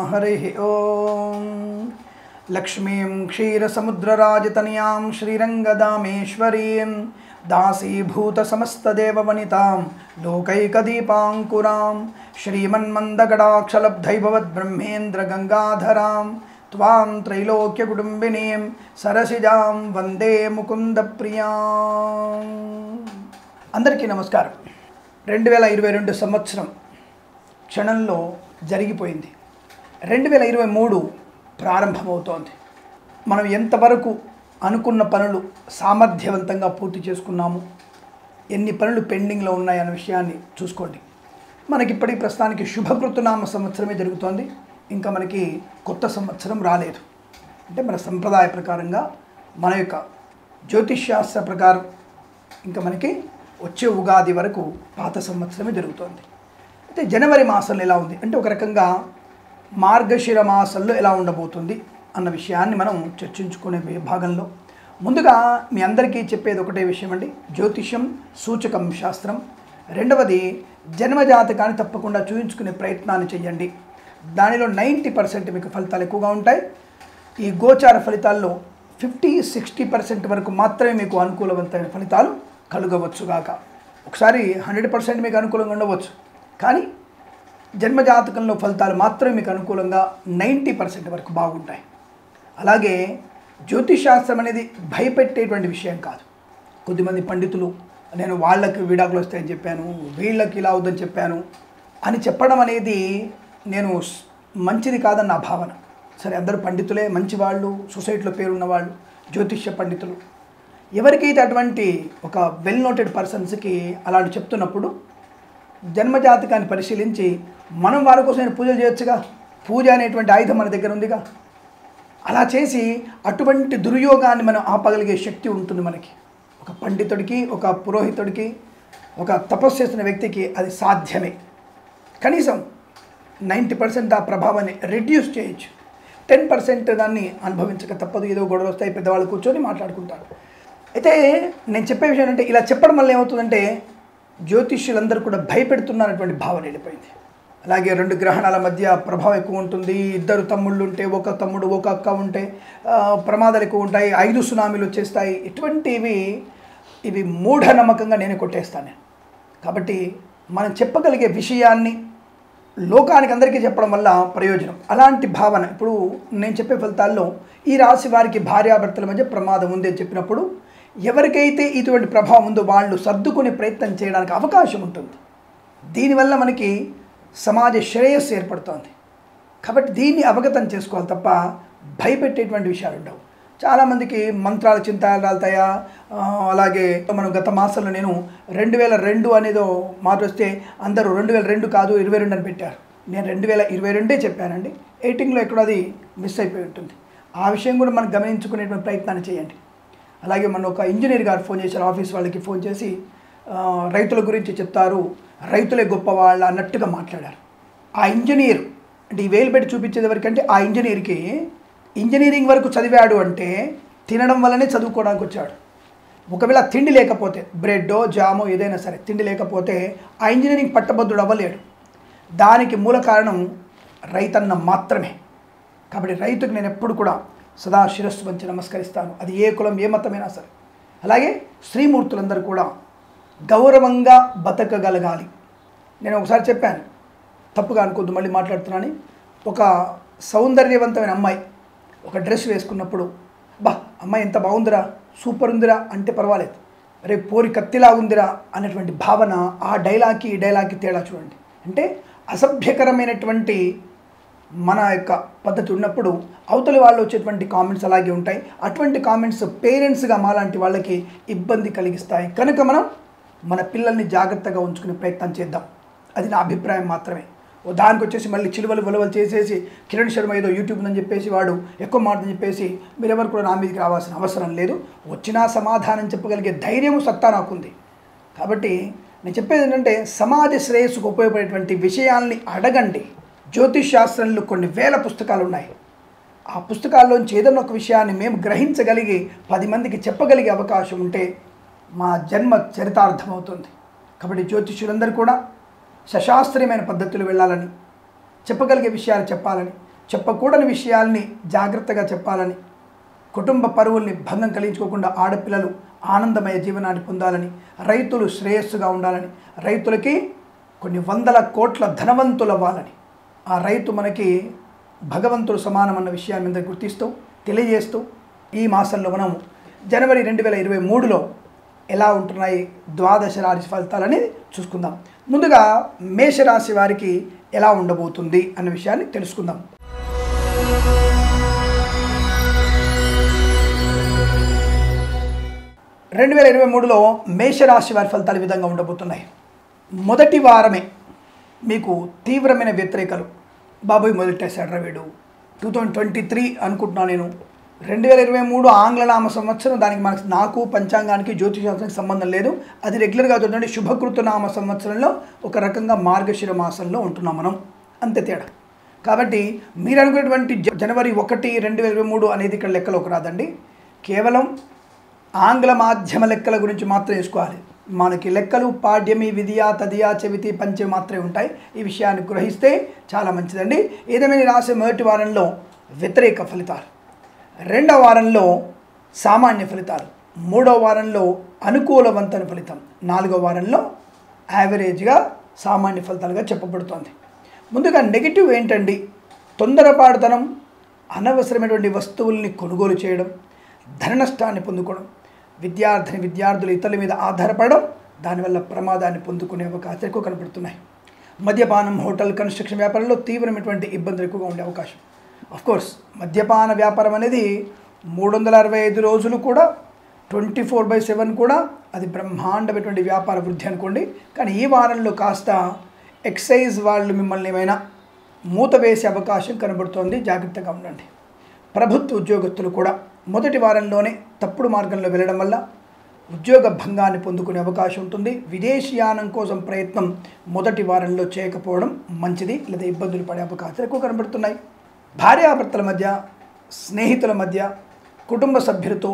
हरिः ॐ लक्ष्मीं क्षीरसमुद्रराजतनयां श्रीरङ्गदामेश्वरीं दासीभूतसमस्तदेववनितां लोकैकदीपाङ्कुरां श्रीमन्मन्दगडाक्षलब्धैभवद्ब्रह्मेन्द्रगङ्गाधरां त्वां त्रैलोक्यकुटुम्बिनीं सरसिजां వందే ముకుందప్రియాం అందరికీ నమస్కారం రెండు వేల ఇరవై రెండు సంవత్సరం క్షణంలో జరిగిపోయింది రెండు వేల ఇరవై మూడు ప్రారంభమవుతోంది మనం ఎంతవరకు అనుకున్న పనులు సామర్థ్యవంతంగా పూర్తి చేసుకున్నాము ఎన్ని పనులు పెండింగ్లో ఉన్నాయన్న విషయాన్ని చూసుకోండి మనకి ఇప్పటికి ప్రస్తుతానికి శుభకృతునామ సంవత్సరమే జరుగుతోంది ఇంకా మనకి కొత్త సంవత్సరం రాలేదు అంటే మన సంప్రదాయ ప్రకారంగా మన యొక్క జ్యోతిష్ శాస్త్ర ప్రకారం ఇంకా మనకి వచ్చే ఉగాది వరకు పాత సంవత్సరమే జరుగుతోంది అయితే జనవరి మాసంలో ఎలా ఉంది అంటే ఒక రకంగా మార్గశిర మాసంలో ఎలా ఉండబోతుంది అన్న విషయాన్ని మనం చర్చించుకునే భాగంలో ముందుగా మీ అందరికీ చెప్పేది ఒకటే విషయం అండి జ్యోతిష్యం సూచకం శాస్త్రం రెండవది జన్మజాతకాన్ని తప్పకుండా చూయించుకునే ప్రయత్నాన్ని చేయండి దానిలో నైంటీ పర్సెంట్ మీకు ఫలితాలు ఎక్కువగా ఉంటాయి ఈ గోచార ఫలితాల్లో ఫిఫ్టీ సిక్స్టీ పర్సెంట్ వరకు మాత్రమే మీకు అనుకూలవంతమైన ఫలితాలు కలుగవచ్చుగాక ఒకసారి హండ్రెడ్ పర్సెంట్ మీకు అనుకూలంగా ఉండవచ్చు కానీ జన్మజాతకంలో ఫలితాలు మాత్రమే మీకు అనుకూలంగా నైంటీ పర్సెంట్ వరకు బాగుంటాయి అలాగే జ్యోతిష్ శాస్త్రం అనేది భయపెట్టేటువంటి విషయం కాదు కొద్దిమంది పండితులు నేను వాళ్ళకి విడాకులు వస్తాయని చెప్పాను వీళ్ళకి ఇలా అవుదని చెప్పాను అని చెప్పడం అనేది నేను స్- మంచిది కాదని నా భావన సరే అందరూ పండితులే మంచి వాళ్ళు సొసైటీలో పేరున్న వాళ్ళు జ్యోతిష్య పండితులు ఎవరికైతే అటువంటి ఒక వెల్ నోటెడ్ పర్సన్స్కి అలాంటి చెప్తున్నప్పుడు జన్మజాతకాన్ని పరిశీలించి మనం వారి కోసం పూజలు చేయొచ్చుగా పూజ అనేటువంటి ఆయుధం మన దగ్గర ఉందిగా అలా చేసి అటువంటి దుర్యోగాన్ని మనం ఆపగలిగే శక్తి ఉంటుంది మనకి ఒక పండితుడికి ఒక పురోహితుడికి ఒక తపస్సు చేస్తున్న వ్యక్తికి అది సాధ్యమే కనీసం నైంటీ పర్సెంట్ ఆ ప్రభావాన్ని రెడ్యూస్ చేయొచ్చు టెన్ పర్సెంట్ దాన్ని అనుభవించక తప్పదు ఏదో గొడవ వస్తాయి పెద్దవాళ్ళు కూర్చొని మాట్లాడుకుంటారు అయితే నేను చెప్పే విషయం అంటే ఇలా చెప్పడం వల్ల ఏమవుతుందంటే జ్యోతిష్యులందరూ కూడా భయపెడుతున్నారనేటువంటి భావన వెళ్ళిపోయింది అలాగే రెండు గ్రహణాల మధ్య ప్రభావం ఎక్కువ ఉంటుంది ఇద్దరు తమ్ముళ్ళు ఉంటే ఒక తమ్ముడు ఒక అక్క ఉంటే ఆ, ప్రమాదాలు ఎక్కువ ఉంటాయి ఐదు సునామీలు వచ్చేస్తాయి ఇటువంటివి ఇవి మూఢనమ్మకంగా నేను కొట్టేస్తాను నేను కాబట్టి మనం చెప్పగలిగే విషయాన్ని లోకానికి అందరికీ చెప్పడం వల్ల ప్రయోజనం అలాంటి భావన ఇప్పుడు నేను చెప్పే ఫలితాల్లో ఈ రాశి వారికి భార్యాభర్తల మధ్య ప్రమాదం ఉంది అని చెప్పినప్పుడు ఎవరికైతే ఇటువంటి ప్రభావం ఉందో వాళ్ళు సర్దుకునే ప్రయత్నం చేయడానికి అవకాశం ఉంటుంది దీనివల్ల మనకి సమాజ శ్రేయస్సు ఏర్పడుతోంది కాబట్టి దీన్ని అవగతం చేసుకోవాలి తప్ప భయపెట్టేటువంటి విషయాలు ఉండవు చాలామందికి మంత్రాల చింతాలు రాలుతాయా ఆ, అలాగే మనం గత మాసంలో నేను రెండు వేల రెండు అనేదో మాట వస్తే అందరూ రెండు వేల రెండు కాదు ఇరవై రెండు అని పెట్టారు నేను రెండు వేల ఇరవై రెండే చెప్పానండి ఎయిటింగ్లో ఎక్కడో అది మిస్ అయిపోయి ఉంటుంది ఆ విషయం కూడా మనం గమనించుకునేటువంటి ప్రయత్నాన్ని చేయండి అలాగే మన ఒక ఇంజనీర్ గారు ఫోన్ చేశారు ఆఫీస్ వాళ్ళకి ఫోన్ చేసి ఆ, రైతుల గురించి చెప్తారు రైతులే గొప్పవాళ్ళ అన్నట్టుగా మాట్లాడారు ఆ ఇంజనీర్ అంటే ఈ వేలు పెట్టి చూపించేది ఎవరికంటే ఆ ఇంజనీర్కి ఇంజనీరింగ్ వరకు చదివాడు అంటే తినడం వల్లనే చదువుకోవడానికి వచ్చాడు ఒకవేళ తిండి లేకపోతే బ్రెడ్డో జామో ఏదైనా సరే తిండి లేకపోతే ఆ ఇంజనీరింగ్ పట్టభద్రుడు అవ్వలేడు దానికి మూల కారణం రైతన్న మాత్రమే కాబట్టి రైతుకు నేను ఎప్పుడు కూడా సదా శిరస్సు వంచి నమస్కరిస్తాను అది ఏ కులం ఏ మతమైనా సరే అలాగే శ్రీమూర్తులందరూ కూడా గౌరవంగా బతకగలగాలి నేను ఒకసారి చెప్పాను తప్పుగా అనుకోద్దు మళ్ళీ మాట్లాడుతున్నాను ఒక సౌందర్యవంతమైన అమ్మాయి ఒక డ్రెస్ వేసుకున్నప్పుడు బా అమ్మాయి ఎంత బాగుందిరా సూపర్ ఉందిరా అంటే పర్వాలేదు రే పోరి కత్తిలా ఉందిరా అనేటువంటి భావన ఆ డైలాగ్కి ఈ డైలాగ్కి తేడా చూడండి అంటే అసభ్యకరమైనటువంటి మన యొక్క పద్ధతి ఉన్నప్పుడు అవతలి వాళ్ళు వచ్చేటువంటి కామెంట్స్ అలాగే ఉంటాయి అటువంటి కామెంట్స్ పేరెంట్స్గా మాలాంటి వాళ్ళకి ఇబ్బంది కలిగిస్తాయి కనుక మనం మన పిల్లల్ని జాగ్రత్తగా ఉంచుకునే ప్రయత్నం చేద్దాం అది నా అభిప్రాయం మాత్రమే ఓ దానికి వచ్చేసి మళ్ళీ చిలువలు విలువలు చేసేసి కిరణ్ శర్మ ఏదో యూట్యూబ్ అని చెప్పేసి వాడు ఎక్కువ మాటని చెప్పేసి మీరెవరు కూడా నా మీదకి రావాల్సిన అవసరం లేదు వచ్చినా సమాధానం చెప్పగలిగే ధైర్యం సత్తా నాకుంది కాబట్టి నేను చెప్పేది ఏంటంటే సమాజ శ్రేయస్సుకు ఉపయోగపడేటువంటి విషయాల్ని అడగండి జ్యోతిష్ శాస్త్రంలో కొన్ని వేల పుస్తకాలు ఉన్నాయి ఆ పుస్తకాల్లోంచి ఏదైనా ఒక విషయాన్ని మేము గ్రహించగలిగి పది మందికి చెప్పగలిగే అవకాశం ఉంటే మా జన్మ చరితార్థమవుతుంది కాబట్టి జ్యోతిష్యులందరూ కూడా సశాస్త్రీయమైన పద్ధతులు వెళ్ళాలని చెప్పగలిగే విషయాలు చెప్పాలని చెప్పకూడని విషయాల్ని జాగ్రత్తగా చెప్పాలని కుటుంబ పరువుల్ని భంగం కలిగించుకోకుండా ఆడపిల్లలు ఆనందమయ జీవనాన్ని పొందాలని రైతులు శ్రేయస్సుగా ఉండాలని రైతులకి కొన్ని వందల కోట్ల ధనవంతులు అవ్వాలని ఆ రైతు మనకి భగవంతుడు సమానం అన్న విషయాన్ని మీద గుర్తిస్తూ తెలియజేస్తూ ఈ మాసంలో మనం జనవరి రెండు వేల ఇరవై మూడులో ఎలా ఉంటున్నాయి ద్వాదశ రాశి ఫలితాలని చూసుకుందాం ముందుగా మేషరాశి వారికి ఎలా ఉండబోతుంది అన్న విషయాన్ని తెలుసుకుందాం రెండు వేల ఇరవై మూడులో మేషరాశి వారి ఫలితాలు ఈ విధంగా ఉండబోతున్నాయి మొదటి వారమే మీకు తీవ్రమైన వ్యతిరేకలు బాబాయ్ మొదలెట్టేశాడు రవిడు టూ థౌజండ్ ట్వంటీ త్రీ అనుకుంటున్నాను నేను రెండు వేల ఇరవై మూడు ఆంగ్ల నామ సంవత్సరం దానికి మనకు నాకు పంచాంగానికి జ్యోతిషాస్త్రానికి సంబంధం లేదు అది రెగ్యులర్గా చూడండి శుభకృత నామ సంవత్సరంలో ఒక రకంగా మార్గశిర మాసంలో ఉంటున్నాం మనం అంతే తేడా కాబట్టి మీరు అనుకున్నటువంటి జ- జనవరి ఒకటి రెండు వేల ఇరవై మూడు అనేది ఇక్కడ లెక్కలోకి రాదండి కేవలం ఆంగ్ల మాధ్యమ లెక్కల గురించి మాత్రం వేసుకోవాలి మనకి లెక్కలు పాడ్యమి విధియా తదియా చెవితి పంచమి మాత్రమే ఉంటాయి ఈ విషయాన్ని గ్రహిస్తే చాలా మంచిదండి ఏదేమైనా రాసే మొదటి వారంలో వ్యతిరేక ఫలితాలు రెండవ వారంలో సామాన్య ఫలితాలు మూడవ వారంలో అనుకూలవంతన ఫలితం నాలుగవ వారంలో యావరేజ్గా సామాన్య ఫలితాలుగా చెప్పబడుతోంది ముందుగా నెగిటివ్ ఏంటండి తొందరపాటుతనం అనవసరమైనటువంటి వస్తువుల్ని కొనుగోలు చేయడం ధన నష్టాన్ని పొందుకోవడం విద్యార్థిని విద్యార్థులు ఇతరుల మీద ఆధారపడడం దానివల్ల ప్రమాదాన్ని పొందుకునే అవకాశాలు ఎక్కువ కనపడుతున్నాయి మద్యపానం హోటల్ కన్స్ట్రక్షన్ వ్యాపారంలో తీవ్రమైనటువంటి ఇబ్బందులు ఎక్కువగా ఉండే అవకాశం కోర్స్ మద్యపాన వ్యాపారం అనేది మూడు వందల అరవై ఐదు రోజులు కూడా ట్వంటీ ఫోర్ బై సెవెన్ కూడా అది బ్రహ్మాండమైనటువంటి వ్యాపార వృద్ధి అనుకోండి కానీ ఈ వారంలో కాస్త ఎక్సైజ్ వాళ్ళు మిమ్మల్ని ఏమైనా మూత వేసే అవకాశం కనబడుతోంది జాగ్రత్తగా ఉండండి ప్రభుత్వ ఉద్యోగస్తులు కూడా మొదటి వారంలోనే తప్పుడు మార్గంలో వెళ్ళడం వల్ల ఉద్యోగ భంగాన్ని పొందుకునే అవకాశం ఉంటుంది విదేశీయానం కోసం ప్రయత్నం మొదటి వారంలో చేయకపోవడం మంచిది లేదా ఇబ్బందులు పడే అవకాశాలు ఎక్కువ కనబడుతున్నాయి భార్యాభర్తల మధ్య స్నేహితుల మధ్య కుటుంబ సభ్యులతో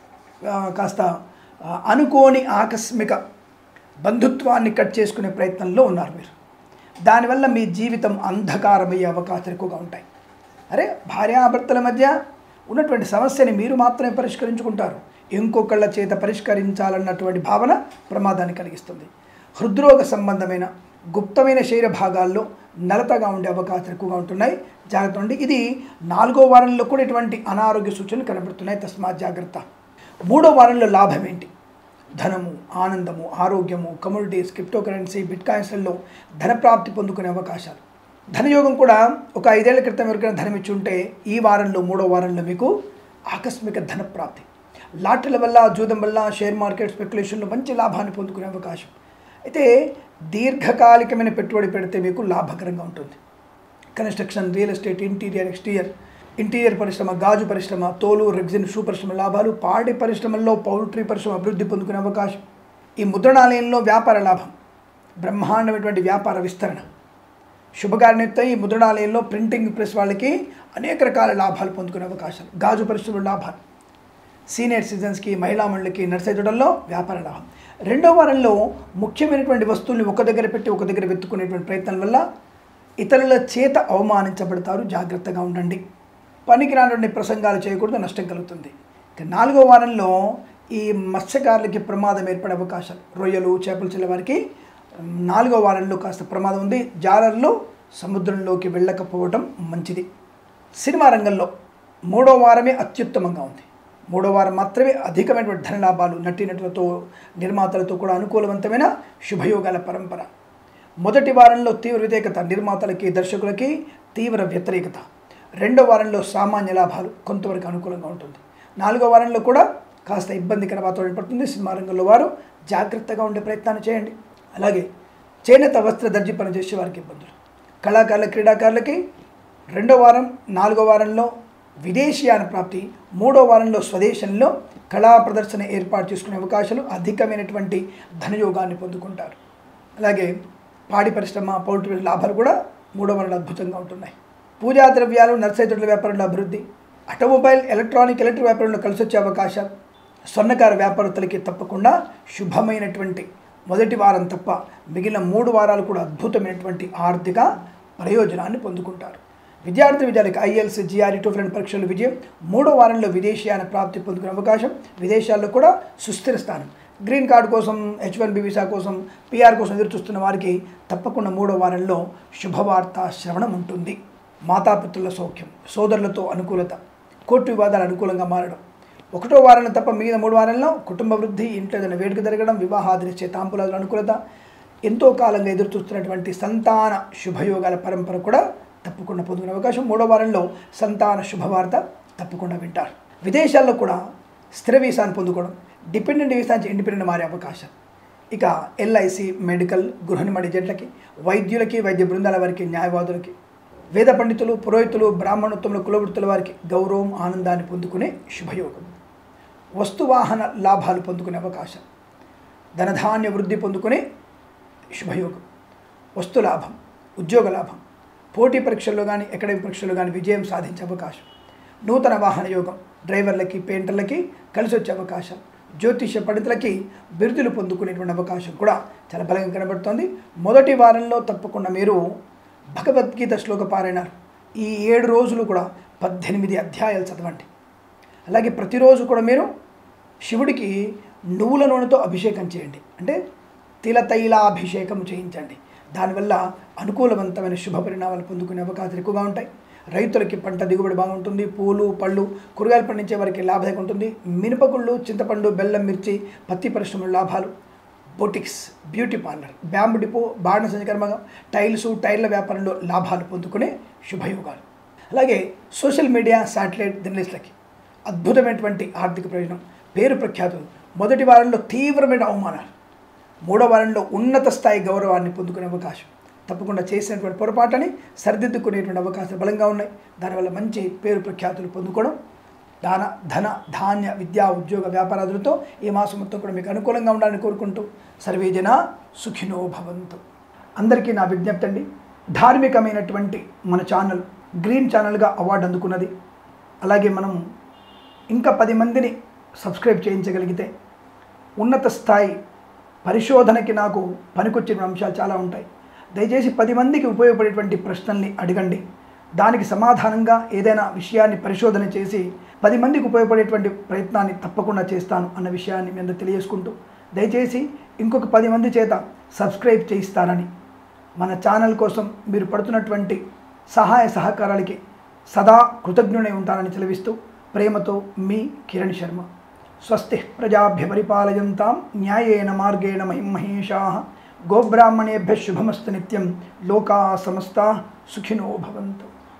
ఆ, కాస్త ఆ, అనుకోని ఆకస్మిక బంధుత్వాన్ని కట్ చేసుకునే ప్రయత్నంలో ఉన్నారు మీరు దానివల్ల మీ జీవితం అంధకారమయ్యే అవకాశాలు ఎక్కువగా ఉంటాయి అరే భార్యాభర్తల మధ్య ఉన్నటువంటి సమస్యని మీరు మాత్రమే పరిష్కరించుకుంటారు ఇంకొకళ్ళ చేత పరిష్కరించాలన్నటువంటి భావన ప్రమాదాన్ని కలిగిస్తుంది హృద్రోగ సంబంధమైన గుప్తమైన శరీర భాగాల్లో నలతగా ఉండే అవకాశాలు ఎక్కువగా ఉంటున్నాయి జాగ్రత్త ఉండి ఇది నాలుగో వారంలో కూడా ఇటువంటి అనారోగ్య సూచనలు కనబడుతున్నాయి తస్మాత్ జాగ్రత్త మూడో వారంలో లాభం ఏంటి ధనము ఆనందము ఆరోగ్యము కమ్యూనిటీస్ క్రిప్టో కరెన్సీ బిట్ కాయిన్స్లలో ధనప్రాప్తి పొందుకునే అవకాశాలు ధనయోగం కూడా ఒక ఐదేళ్ల క్రితం ఎవరికైనా ధనం ఇచ్చి ఉంటే ఈ వారంలో మూడో వారంలో మీకు ఆకస్మిక ధనప్రాప్తి లాటరీల వల్ల జూదం వల్ల షేర్ మార్కెట్ స్పెక్యులేషన్లో మంచి లాభాన్ని పొందుకునే అవకాశం అయితే దీర్ఘకాలికమైన పెట్టుబడి పెడితే మీకు లాభకరంగా ఉంటుంది construction real estate interior exterior interior పరిశ్రమ గాజు పరిశ్రమ తోలు రెగ్జిన్ షూ పరిశ్రమ లాభాలు పాడి పరిశ్రమల్లో పౌల్ట్రీ పరిశ్రమ అభివృద్ధి పొందుకునే అవకాశం ఈ ముద్రణాలయంలో వ్యాపార లాభం బ్రహ్మాండమైనటువంటి వ్యాపార విస్తరణ శుభకార్యనిమిత్తం ఈ ముద్రణాలయంలో ప్రింటింగ్ ప్రెస్ వాళ్ళకి అనేక రకాల లాభాలు పొందుకునే అవకాశాలు గాజు పరిశ్రమ లాభాలు సీనియర్ సిటిజన్స్కి మహిళా మండలికి నర్సైదడంలో వ్యాపార లాభం రెండో వారంలో ముఖ్యమైనటువంటి వస్తువుల్ని ఒక దగ్గర పెట్టి ఒక దగ్గర వెతుక్కునేటువంటి ప్రయత్నం వల్ల ఇతరుల చేత అవమానించబడతారు జాగ్రత్తగా ఉండండి పనికిరానటువంటి ప్రసంగాలు చేయకూడదు నష్టం కలుగుతుంది ఇక నాలుగో వారంలో ఈ మత్స్యకారులకి ప్రమాదం ఏర్పడే అవకాశాలు రొయ్యలు చేపలు చెల్లె వారికి నాలుగో వారంలో కాస్త ప్రమాదం ఉంది జాలర్లు సముద్రంలోకి వెళ్ళకపోవడం మంచిది సినిమా రంగంలో మూడో వారమే అత్యుత్తమంగా ఉంది మూడో వారం మాత్రమే అధికమైనటువంటి ధనలాభాలు నటీనటులతో నిర్మాతలతో కూడా అనుకూలవంతమైన శుభయోగాల పరంపర మొదటి వారంలో తీవ్ర వ్యతిరేకత నిర్మాతలకి దర్శకులకి తీవ్ర వ్యతిరేకత రెండో వారంలో సామాన్య లాభాలు కొంతవరకు అనుకూలంగా ఉంటుంది నాలుగో వారంలో కూడా కాస్త ఇబ్బందికర వాతావరణం ఏర్పడుతుంది సినిమా రంగంలో వారు జాగ్రత్తగా ఉండే ప్రయత్నాన్ని చేయండి అలాగే చేనేత వస్త్ర దర్జీ పని చేసే వారికి ఇబ్బందులు కళాకారుల క్రీడాకారులకి రెండో వారం నాలుగో వారంలో విదేశీయాన ప్రాప్తి మూడో వారంలో స్వదేశంలో కళా ప్రదర్శన ఏర్పాటు చేసుకునే అవకాశాలు అధికమైనటువంటి ధనయోగాన్ని పొందుకుంటారు అలాగే పాడి పరిశ్రమ పౌల్ట్రీ లాభాలు కూడా మూడో వారంలో అద్భుతంగా ఉంటున్నాయి పూజా ద్రవ్యాలు నర్సైతుల వ్యాపారంలో అభివృద్ధి ఆటోమొబైల్ ఎలక్ట్రానిక్ ఎలక్ట్రిక్ వ్యాపారంలో కలిసి వచ్చే అవకాశం స్వర్ణకార వ్యాపారస్తులకి తప్పకుండా శుభమైనటువంటి మొదటి వారం తప్ప మిగిలిన మూడు వారాలు కూడా అద్భుతమైనటువంటి ఆర్థిక ప్రయోజనాన్ని పొందుకుంటారు విద్యార్థి విద్యార్థులకు ఐఎల్స్ జిఆర్ఈ టోఫ్లన్ పరీక్షలు విజయం మూడో వారంలో విదేశీయాన ప్రాప్తి పొందుకునే అవకాశం విదేశాల్లో కూడా సుస్థిర స్థానం గ్రీన్ కార్డు కోసం హెచ్ వన్ బి వీసా కోసం పిఆర్ కోసం ఎదురు చూస్తున్న వారికి తప్పకుండా మూడో వారంలో శుభవార్త శ్రవణం ఉంటుంది మాతాపితృల సౌఖ్యం సోదరులతో అనుకూలత కోర్టు వివాదాలు అనుకూలంగా మారడం ఒకటో వారంలో తప్ప మిగిలిన మూడు వారంలో కుటుంబ వృద్ధి ఇంట్లో ఏదైనా వేడుక జరగడం వివాహాదినిచ్చే తాంపులాల అనుకూలత ఎంతో కాలంగా ఎదురు చూస్తున్నటువంటి సంతాన శుభయోగాల పరంపర కూడా తప్పకుండా పొందుకునే అవకాశం మూడో వారంలో సంతాన శుభవార్త తప్పకుండా వింటారు విదేశాల్లో కూడా స్థిర వీసాను పొందుకోవడం డిపెండెంట్ వీసా నుంచి ఇండిపెండెంట్ మారే అవకాశం ఇక ఎల్ఐసి మెడికల్ గృహనిమడి జట్లకి వైద్యులకి వైద్య బృందాల వారికి న్యాయవాదులకి వేద పండితులు పురోహితులు బ్రాహ్మణోత్తములు కులవృత్తుల వారికి గౌరవం ఆనందాన్ని పొందుకునే శుభయోగం వస్తువాహన లాభాలు పొందుకునే అవకాశం ధనధాన్య వృద్ధి పొందుకునే శుభయోగం వస్తు లాభం ఉద్యోగ లాభం పోటీ పరీక్షల్లో కానీ అకాడమిక్ పరీక్షల్లో కానీ విజయం సాధించే అవకాశం నూతన వాహన యోగం డ్రైవర్లకి పెయింటర్లకి కలిసి వచ్చే అవకాశం జ్యోతిష పండితులకి బిరుదులు పొందుకునేటువంటి అవకాశం కూడా చాలా బలంగా కనబడుతోంది మొదటి వారంలో తప్పకుండా మీరు భగవద్గీత శ్లోక పారాయణాలు ఈ ఏడు రోజులు కూడా పద్దెనిమిది అధ్యాయాలు చదవండి అలాగే ప్రతిరోజు కూడా మీరు శివుడికి నువ్వుల నూనెతో అభిషేకం చేయండి అంటే తిల తైలాభిషేకం చేయించండి దానివల్ల అనుకూలవంతమైన శుభ పరిణామాలు పొందుకునే అవకాశాలు ఎక్కువగా ఉంటాయి రైతులకి పంట దిగుబడి బాగుంటుంది పూలు పళ్ళు కూరగాయలు పండించే వారికి లాభదాయకం ఉంటుంది మినపగుళ్ళు చింతపండు బెల్లం మిర్చి పత్తి పరిశ్రమల లాభాలు boutiques beauty parlour bamboo depot బాణసంచ కర్మగా టైల్స్ టైర్ల వ్యాపారంలో లాభాలు పొందుకునే శుభయోగాలు అలాగే సోషల్ మీడియా శాటిలైట్ జర్నలిస్టులకి అద్భుతమైనటువంటి ఆర్థిక ప్రయోజనం పేరు ప్రఖ్యాతులు మొదటి వారంలో తీవ్రమైన అవమానాలు మూడో వారంలో ఉన్నత స్థాయి గౌరవాన్ని పొందుకునే అవకాశం తప్పకుండా చేసినటువంటి పొరపాటుని సరిదిద్దుకునేటువంటి అవకాశాలు బలంగా ఉన్నాయి దానివల్ల మంచి పేరు ప్రఖ్యాతులు పొందుకోవడం దాన ధన ధాన్య విద్యా ఉద్యోగ వ్యాపారాదులతో ఈ మాసం మొత్తం కూడా మీకు అనుకూలంగా ఉండాలని కోరుకుంటూ సర్వే జన సుఖినో భవంతు అందరికీ నా విజ్ఞప్తి అండి ధార్మికమైనటువంటి మన ఛానల్ గ్రీన్ ఛానల్గా అవార్డు అందుకున్నది అలాగే మనం ఇంకా పది మందిని సబ్స్క్రైబ్ చేయించగలిగితే ఉన్నత స్థాయి పరిశోధనకి నాకు పనికొచ్చిన అంశాలు చాలా ఉంటాయి దయచేసి పది మందికి ఉపయోగపడేటువంటి ప్రశ్నల్ని అడగండి దానికి సమాధానంగా ఏదైనా విషయాన్ని పరిశోధన చేసి పది మందికి ఉపయోగపడేటువంటి ప్రయత్నాన్ని తప్పకుండా చేస్తాను అన్న విషయాన్ని మీ అందరూ తెలియజేసుకుంటూ దయచేసి ఇంకొక పది మంది చేత సబ్స్క్రైబ్ చేయిస్తారని మన ఛానల్ కోసం మీరు పడుతున్నటువంటి సహాయ సహకారాలకి సదా కృతజ్ఞుడై ఉంటానని చెలవిస్తూ ప్రేమతో మీ కిరణ్ శర్మ స్వస్తి ప్రజాభ్య పరిపాలయంతాం న్యాయేన మార్గేణ మహిమహేషా గోబ్రాహ్మణేభ్య శుభమస్తు నిత్యం లోకా సమస్తా సుఖినో భవంతు